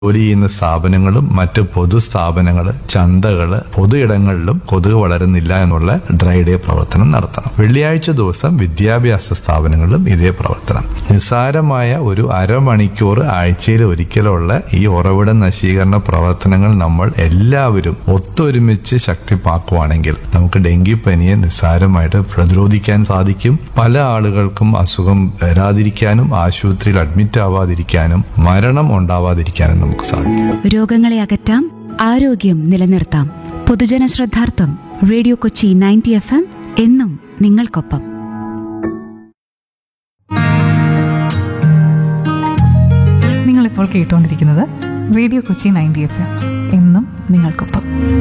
ജോലി ചെയ്യുന്ന സ്ഥാപനങ്ങളും മറ്റ് പൊതുസ്ഥാപനങ്ങൾ ചന്തകൾ പൊതു ഇടങ്ങളിലും കൊതുക് വളരുന്നില്ല എന്നുള്ള ഡ്രൈ ഡേ പ്രവർത്തനം നടത്തണം വെള്ളിയാഴ്ച ദിവസം വിദ്യാഭ്യാസ സ്ഥാപനങ്ങളിലും ഇതേ പ്രവർത്തനം നിസ്സാരമായ ഒരു അരമണിക്കൂർ ആഴ്ചയിൽ ഒരിക്കലുള്ള ഈ ഉറവിട നശീകരണ പ്രവർത്തനങ്ങൾ നമ്മൾ എല്ലാവരും ഒത്തൊരുമിച്ച് ശക്തിപ്പാക്കുവാണെങ്കിൽ നമുക്ക് ഡെങ്കിപ്പനിയെ നിസ്സാരമായിട്ട് പ്രതിരോധിക്കാൻ സാധിക്കും പല ആളുകൾക്കും അസുഖം വരാതിരിക്കാനും ആശുപത്രിയിൽ അഡ്മിറ്റ് ആവാതിരിക്കാനും മരണം ഉണ്ടാവാതിരിക്കാനും നമുക്ക് സാധിക്കും രോഗങ്ങളെ അകറ്റാം ആരോഗ്യം നിലനിർത്താം പൊതുജന ശ്രദ്ധാർത്ഥം radio Kochi ninety F M എന്നും നിങ്ങൾക്കൊപ്പം നിങ്ങളിപ്പോൾ കേട്ടുകൊണ്ടിരിക്കുന്നത് radio Kochi ninety F M എന്നും നിങ്ങൾക്കൊപ്പം